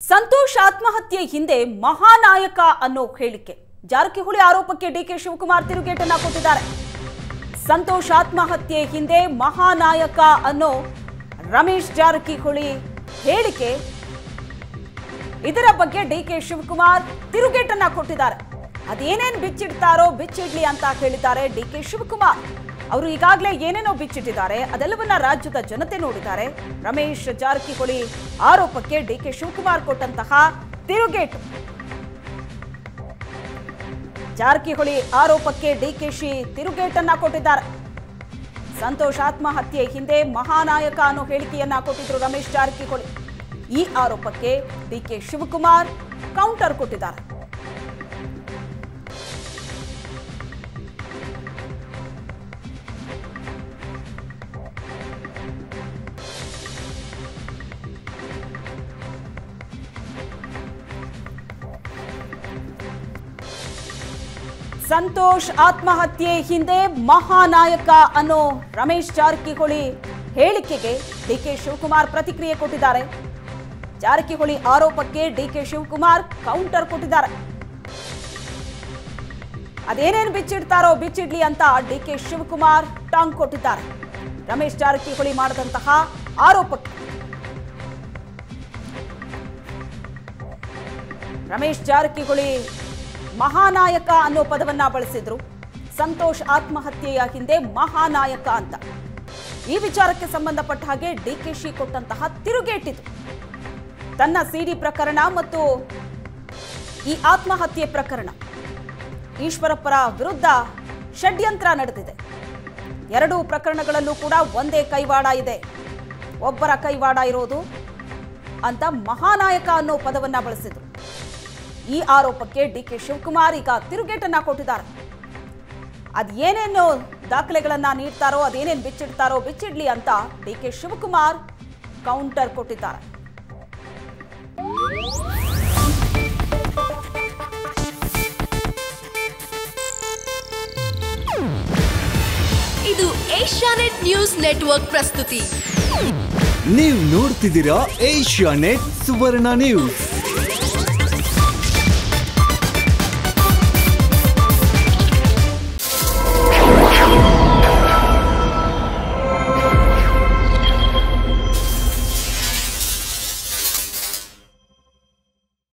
ಸಂತೋಷ್ ಆತ್ಮಹತ್ಯೆ ಹಿಂದೆ ಮಹಾನಾಯಕ ಅನ್ನೋ ಹೇಳಿಕೆ ಜಾರಕಿಹೊಳಿ ಆರೋಪಕ್ಕೆ ಡಿಕೆ ಶಿವಕುಮಾರ್ ತಿರುಗೇಟನ್ನ ಕೊಟ್ಟಿದ್ದಾರೆ ಸಂತೋಷ್ ಆತ್ಮಹತ್ಯೆ ಹಿಂದೆ ಮಹಾನಾಯಕ ಅನ್ನೋ ರಮೇಶ್ ಜಾರಕಿಹೊಳಿ ಹೇಳಿಕೆ ಇದರ ಬಗ್ಗೆ ಡಿಕೆ ಶಿವಕುಮಾರ್ ತಿರುಗೇಟನ್ನ ಕೊಟ್ಟಿದ್ದಾರೆ ಅದೇನೇನ್ ಬಿಚ್ಚಿಡ್ತಾರೋ ಬಿಚ್ಚಿಡ್ಲಿ ಅಂತ ಹೇಳಿದ್ದಾರೆ ಡಿಕೆ ಶಿವಕುಮಾರ್ ಅವರು ಈಗಾಗಲೇ ಏನೇನೋ ಬಿಚ್ಚಿಟ್ಟಿದ್ದಾರೆ ಅದೆಲ್ಲವನ್ನ ರಾಜ್ಯದ ಜನತೆ ನೋಡಿದ್ದಾರೆ ರಮೇಶ್ ಜಾರಕಿಹೊಳಿ ಆರೋಪಕ್ಕೆ ಡಿಕೆ ಶಿವಕುಮಾರ್ ಕೊಟ್ಟಂತಹ ತಿರುಗೇಟು ಜಾರಕಿಹೊಳಿ ಆರೋಪಕ್ಕೆ ಡಿಕೆಶಿ ತಿರುಗೇಟನ್ನ ಕೊಟ್ಟಿದ್ದಾರೆ ಸಂತೋಷ್ ಆತ್ಮಹತ್ಯೆ ಹಿಂದೆ ಮಹಾನಾಯಕ ಅನ್ನೋ ಹೇಳಿಕೆಯನ್ನ ಕೊಟ್ಟಿದ್ರು ರಮೇಶ್ ಜಾರಕಿಹೊಳಿ ಈ ಆರೋಪಕ್ಕೆ ಡಿಕೆ ಶಿವಕುಮಾರ್ ಕೌಂಟರ್ ಕೊಟ್ಟಿದ್ದಾರೆ ಸಂತೋಷ್ ಆತ್ಮಹತ್ಯೆ ಹಿಂದೆ ಮಹಾನಾಯಕ ಅನ್ನೋ ರಮೇಶ್ ಜಾರಕಿಹೊಳಿ ಹೇಳಿಕೆಗೆ ಡಿಕೆ ಶಿವಕುಮಾರ್ ಪ್ರತಿಕ್ರಿಯೆ ಕೊಟ್ಟಿದ್ದಾರೆ ಜಾರಕಿಹೊಳಿ ಆರೋಪಕ್ಕೆ ಡಿಕೆ ಶಿವಕುಮಾರ್ ಕೌಂಟರ್ ಕೊಟ್ಟಿದ್ದಾರೆ ಅದೇನೇನು ಬಿಚ್ಚಿಡ್ತಾರೋ ಬಿಚ್ಚಿಡ್ಲಿ ಅಂತ ಡಿಕೆ ಶಿವಕುಮಾರ್ ಟಾಂಗ್ ಕೊಟ್ಟಿದ್ದಾರೆ ರಮೇಶ್ ಜಾರಕಿಹೊಳಿ ಮಾಡಿದಂತಹ ಆರೋಪಕ್ಕೆ ರಮೇಶ್ ಜಾರಕಿಹೊಳಿ ಮಹಾನಾಯಕ ಅನ್ನೋ ಪದವನ್ನ ಬಳಸಿದ್ರು ಸಂತೋಷ್ ಆತ್ಮಹತ್ಯೆಯ ಹಿಂದೆ ಮಹಾನಾಯಕ ಅಂತ ಈ ವಿಚಾರಕ್ಕೆ ಸಂಬಂಧಪಟ್ಟ ಹಾಗೆ ಡಿಕೆಶಿ ಕೊಟ್ಟಂತಹ ತಿರುಗೇಟಿದು ತನ್ನ ಸಿಡಿ ಪ್ರಕರಣ ಮತ್ತು ಈ ಆತ್ಮಹತ್ಯೆ ಪ್ರಕರಣ ಈಶ್ವರಪ್ಪರ ವಿರುದ್ಧ ಷಡ್ಯಂತ್ರ ನಡೆದಿದೆ ಎರಡೂ ಪ್ರಕರಣಗಳಲ್ಲೂ ಕೂಡ ಒಂದೇ ಕೈವಾಡ ಇದೆ ಒಬ್ಬರ ಕೈವಾಡ ಇರೋದು ಅಂತ ಮಹಾನಾಯಕ ಅನ್ನೋ ಪದವನ್ನ ಬಳಸಿದ್ರು ಈ ಆರೋಪಕ್ಕೆ ಡಿಕೆ ಶಿವಕುಮಾರ್ ಈಗ ತಿರುಗೇಟನ್ನ ಕೊಟ್ಟಿದ್ದಾರೆ ಅದ್ ಏನೇನು ದಾಖಲೆಗಳನ್ನ ನೀಡ್ತಾರೋ ಅದೇನೇನು ಬಿಚ್ಚಿಡ್ತಾರೋ ಬಿಚ್ಚಿಡ್ಲಿ ಅಂತ ಡಿಕೆ ಶಿವಕುಮಾರ್ ಕೌಂಟರ್ ಕೊಟ್ಟಿದ್ದಾರೆ ಇದು ಏಷ್ಯಾನೆಟ್ ನ್ಯೂಸ್ ನೆಟ್ವರ್ಕ್ ಪ್ರಸ್ತುತಿ ನೀವು ನೋಡ್ತಿದ್ದೀರಾ ಏಷ್ಯಾ ನೆಟ್ ಸುವರ್ಣ ನ್ಯೂಸ್